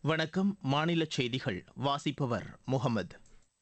வணக்கம் மாநில செய்திகள் வாசிப்பவர் முகமது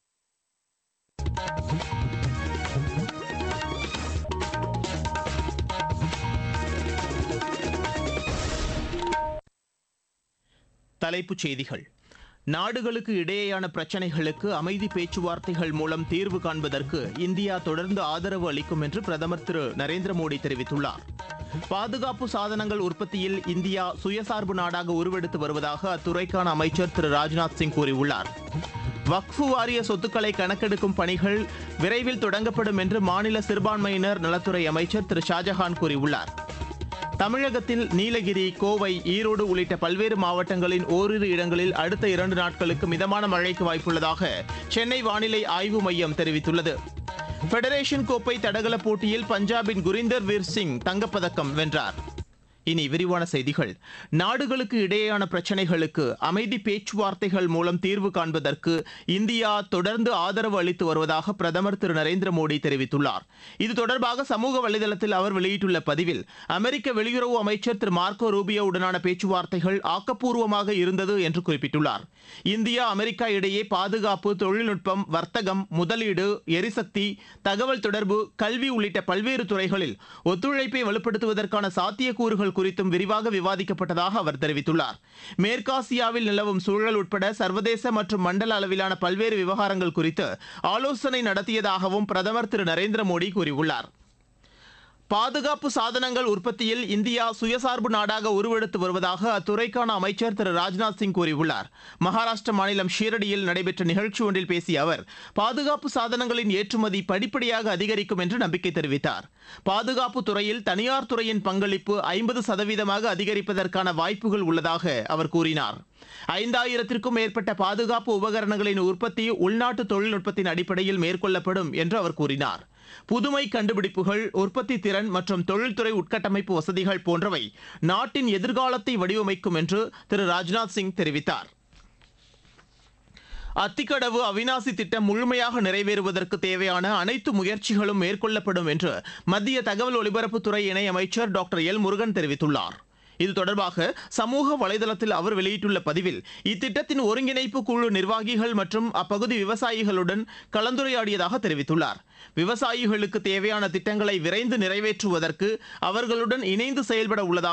தலைப்புச் செய்திகள் நாடுகளுக்கு இடையேயான பிரச்சினைகளுக்கு அமைதி பேச்சுவார்த்தைகள் மூலம் தீர்வு காண்பதற்கு இந்தியா தொடர்ந்து ஆதரவு அளிக்கும் என்று பிரதமர் திரு நரேந்திர மோடி தெரிவித்துள்ளார் பாதுகாப்பு சாதனங்கள் உற்பத்தியில் இந்தியா சுயசார்பு நாடாக உருவெடுத்து வருவதாக அத்துறைக்கான அமைச்சர் திரு ராஜ்நாத் சிங் கூறியுள்ளார் வக்ஃபு வாரிய சொத்துக்களை கணக்கெடுக்கும் பணிகள் விரைவில் தொடங்கப்படும் என்று மாநில சிறுபான்மையினர் நலத்துறை அமைச்சர் திரு ஷாஜஹான் கூறியுள்ளார் தமிழகத்தில் நீலகிரி கோவை ஈரோடு உள்ளிட்ட பல்வேறு மாவட்டங்களின் ஓரிரு இடங்களில் அடுத்த இரண்டு நாட்களுக்கு மிதமான மழைக்கு வாய்ப்புள்ளதாக சென்னை வானிலை ஆய்வு மையம் தெரிவித்துள்ளது ஃபெடரேஷன் கோப்பை தடகள போட்டியில் பஞ்சாபின் குரிந்தர் வீர் சிங் தங்கப்பதக்கம் வென்றார் இனி விரிவான செய்திகள் நாடுகளுக்கு இடையேயான பிரச்சினைகளுக்கு அமைதி பேச்சுவார்த்தைகள் மூலம் தீர்வு காண்பதற்கு இந்தியா தொடர்ந்து ஆதரவு அளித்து வருவதாக பிரதமர் திரு நரேந்திர மோடி தெரிவித்துள்ளார் இது தொடர்பாக சமூக வலைதளத்தில் அவர் வெளியிட்டுள்ள பதிவில் அமெரிக்க வெளியுறவு அமைச்சர் திரு மார்க்கோ ரூபியோவுடனான பேச்சுவார்த்தைகள் ஆக்கப்பூர்வமாக இருந்தது என்று குறிப்பிட்டுள்ளார் இந்தியா அமெரிக்கா இடையே பாதுகாப்பு தொழில்நுட்பம் வர்த்தகம் முதலீடு எரிசக்தி தகவல் தொடர்பு கல்வி உள்ளிட்ட பல்வேறு துறைகளில் ஒத்துழைப்பை வலுப்படுத்துவதற்கான சாத்தியக்கூறுகள் குறித்தும் விரிவாக விவாதிக்கப்பட்டதாக அவர் தெரிவித்துள்ளார் மேற்காசியாவில் நிலவும் சூழல் உட்பட சர்வதேச மற்றும் மண்டல அளவிலான பல்வேறு விவகாரங்கள் குறித்து ஆலோசனை நடத்தியதாகவும் பிரதமர் திரு நரேந்திர மோடி கூறியுள்ளார் பாதுகாப்பு சாதனங்கள் உற்பத்தியில் இந்தியா சுயசார்பு நாடாக உருவெடுத்து வருவதாக அத்துறைக்கான அமைச்சர் திரு ராஜ்நாத் சிங் கூறியுள்ளார் மகாராஷ்டிர மாநிலம் ஷீரடியில் நடைபெற்ற நிகழ்ச்சி ஒன்றில் பேசிய அவர் பாதுகாப்பு சாதனங்களின் ஏற்றுமதி படிப்படியாக அதிகரிக்கும் என்று நம்பிக்கை தெரிவித்தார் பாதுகாப்பு துறையில் தனியார் துறையின் பங்களிப்பு ஐம்பது சதவீதமாக அதிகரிப்பதற்கான வாய்ப்புகள் உள்ளதாக அவர் கூறினார் ஐந்தாயிரத்திற்கும் மேற்பட்ட பாதுகாப்பு உபகரணங்களின் உற்பத்தி உள்நாட்டு தொழில்நுட்பத்தின் அடிப்படையில் மேற்கொள்ளப்படும் என்று அவர் கூறினார் புதுமை கண்டுபிடிப்புகள் உற்பத்தி திறன் மற்றும் தொழில்துறை உட்கட்டமைப்பு வசதிகள் போன்றவை நாட்டின் எதிர்காலத்தை வடிவமைக்கும் என்று திரு ராஜ்நாத் சிங் தெரிவித்தார் அத்திக்கடவு அவினாசி திட்டம் முழுமையாக நிறைவேறுவதற்கு தேவையான அனைத்து முயற்சிகளும் மேற்கொள்ளப்படும் என்று மத்திய தகவல் ஒலிபரப்புத்துறை இணையமைச்சர் டாக்டர் எல் முருகன் தெரிவித்துள்ளார் இது தொடர்பாக சமூக வலைதளத்தில் அவர் வெளியிட்டுள்ள பதிவில் இத்திட்டத்தின் ஒருங்கிணைப்பு குழு நிர்வாகிகள் மற்றும் அப்பகுதி விவசாயிகளுடன் கலந்துரையாடியதாக தெரிவித்துள்ளார் விவசாயிகளுக்கு தேவையான திட்டங்களை விரைந்து நிறைவேற்றுவதற்கு அவர்களுடன் இணைந்து செயல்பட உள்ளதாக